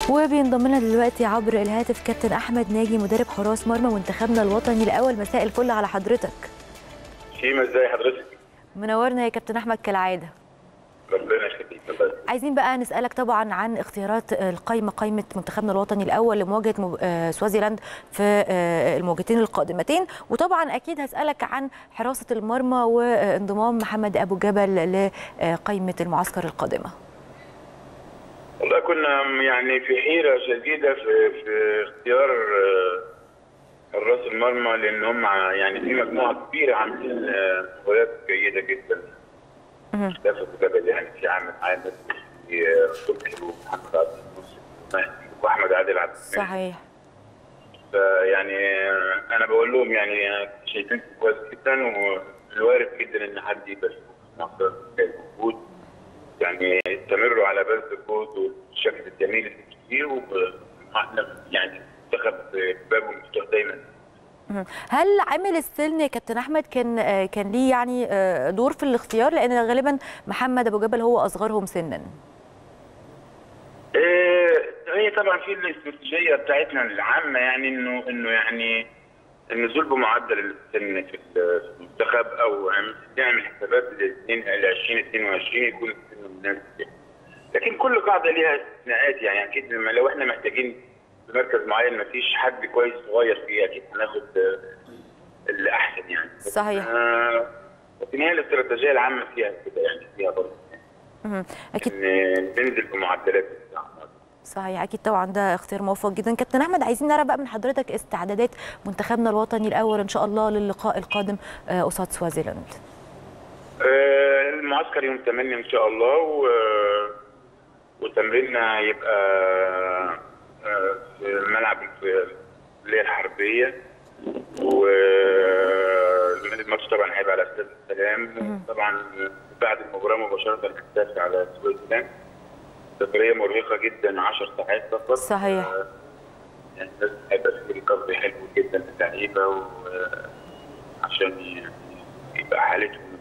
وبينضم لنا دلوقتي عبر الهاتف كابتن احمد ناجي مدرب حراس مرمى منتخبنا الوطني الاول مساء الفل على حضرتك شيماء ازاي حضرتك؟ منورنا يا كابتن احمد كالعاده ربنا يخليك الله يخليك. عايزين بقى نسالك طبعا عن اختيارات القائمه قائمه منتخبنا الوطني الاول لمواجهه مو- آه، سوازيلاند في آه، المواجهتين القادمتين وطبعا اكيد هسالك عن حراسه المرمى وانضمام محمد ابو جبل لقائمه المعسكر القادمه والله كنا يعني في حيرة شديدة في في اختيار آه، حراس المرمى لأن هم ع- يعني في مجموعة كبيرة عاملين آه، مباريات جيدة جدا. مهم. مصطفى أبو جبل يعني في عامر عامر في آه، صبحي ومحمد عبد الناصر ومهدي وأحمد عادل عبد المنعم. صحيح فيعني آه، أنا بقول لهم يعني آه، شايفين كويس جدا والوارد جدا إن حد يبقى في مصر موجود. يعني استمروا على بذل الجهد والشكل الجميل اللي فيه واحنا يعني منتخب بابه مفتوح دايما مهم. هل عامل السن يا كابتن احمد كان آه، كان ليه يعني آه، دور في الاختيار لان غالبا محمد ابو جبل هو اصغرهم سنا إيه، هي طبعا في الاستراتيجيه بتاعتنا العامه يعني انه انه يعني النزول بمعدل السن في ال- في المنتخب او عم- نعمل حسابات ل 20 22 يكون السن مناسب لكن كل قاعده ليها استثناءات يعني اكيد لما لو احنا محتاجين في مركز معين ما فيش حد كويس صغير فيه اكيد هناخد آه، اللي احسن يعني صحيح. آه، لكن هي الاستراتيجيه العامه فيها كده يعني فيها برضه مهم. اكيد ان ننزل بمعدلات صحيح اكيد طبعا ده اختيار موفق جدا كابتن احمد عايزين نعرف بقى من حضرتك استعدادات منتخبنا الوطني الاول ان شاء الله للقاء القادم آه، قصاد سوازيلاند آه، المعسكر يوم 8 ان شاء الله و... وتمريننا يبقى آه، في ملعب الكليه الحربيه والماتش طبعا هيبقى على استاد السلام طبعا بعد المباراه مباشره هنسافر على سويسرلاند سفريه مرهقه جدا 10 ساعات سفر صحيح. آه، يعني لازم هيبقى في ريكفري حلو جدا للعيبه وعشان يبقى حالتهم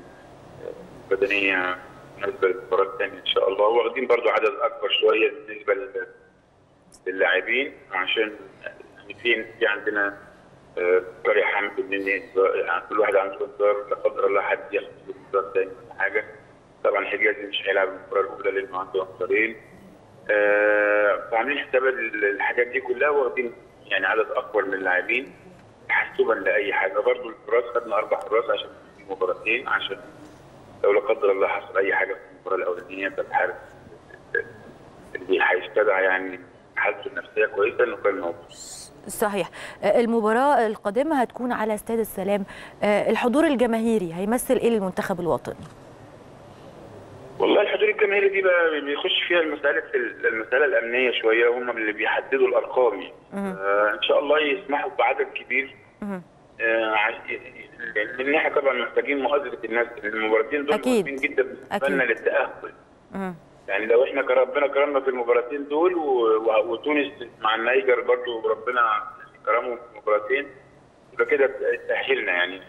بدنيه بالنسبه للمباراه الثانيه ان شاء الله واخدين برضو عدد اكبر شويه بالنسبه لل- للاعبين عشان يعني في في عندنا آه، قرية حامل مني يعني كل واحد عنده انذار لا قدر الله حد ياخد انذار تاني ولا حاجه طبعا حجازي مش هيلعب المباراه الاولى لانه عنده انذارين آه، فعاملين حساب ال- الحاجات دي كلها واخدين يعني عدد اكبر من اللاعبين تحسبا لاي حاجه برضو الحراس خدنا اربع حراس عشان في مباراتين عشان لو لا قدر الله حصل اي حاجه في المباراه الاولانيه يبقى الحارس اللي هيستدعى يعني حالته النفسيه كويسه انه كان موجود. صحيح آه، المباراه القادمه هتكون على استاد السلام آه، الحضور الجماهيري هيمثل ايه للمنتخب الوطني والله الحضور الجماهيري دي بقى بيخش فيها المساله المساله الامنيه شويه هم اللي بيحددوا الارقام يعني. آه ان شاء الله يسمحوا بعدد كبير مهم. آه عش- لان احنا طبعا محتاجين مؤازره الناس المباراتين دول أكيد. مهمين جدا بالنسبه لنا أكيد. للتاهل. مهم. يعني لو احنا كان ربنا كرمنا في المباراتين دول و- و- وتونس مع النيجر برضو ربنا كرمهم في المباراتين يبقى كده تاهلنا يعني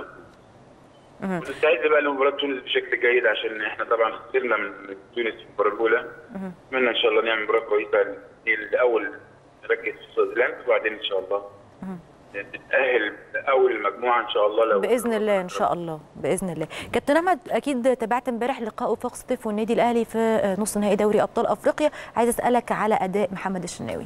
مهم. ونستعد بقى لمباراه تونس بشكل جيد عشان احنا طبعا خسرنا من من تونس في المباراه الاولى مهم. اتمنى ان شاء الله نعمل مباراه كويسه الاول نركز في سويسرلاند وبعدين ان شاء الله مهم. نتاهل اول المجموعه ان شاء الله لو باذن الله ان شاء الله باذن الله كابتن احمد اكيد تابعت امبارح لقاء وفاق سطيف والنادي الاهلي في آه، نص نهائي دوري ابطال افريقيا عايز اسالك على اداء محمد الشناوي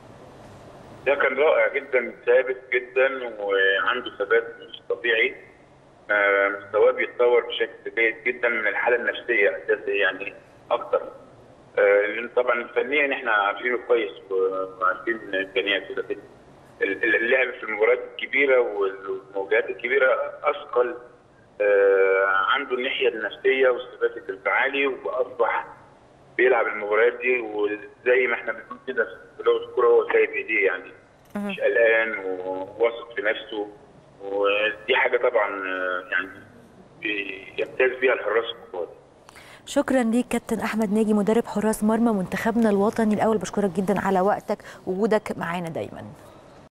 ده كان رائع جدا ثابت جدا وعنده ثبات مش طبيعي آه، مستواه بيتطور بشكل جيد جدا من الحاله النفسيه اساسا يعني اكتر آه، لان طبعا فنيا احنا عارفينه كويس وعارفين امكانياته لكن ال- ال- اللعب في المباريات الكبيره والمواجهات الكبيره اثقل آه، عنده الناحيه النفسيه والثبات الانفعالي واصبح بيلعب المباريات دي وزي ما احنا بنقول كده في لغه الكوره هو سايب ايديه يعني مش قلقان وواثق في نفسه ودي حاجه طبعا آه، يعني بيمتاز بيها الحراس الكبار شكرا ليك كابتن احمد ناجي مدرب حراس مرمى منتخبنا الوطني الاول بشكرك جدا على وقتك وجودك معانا دايما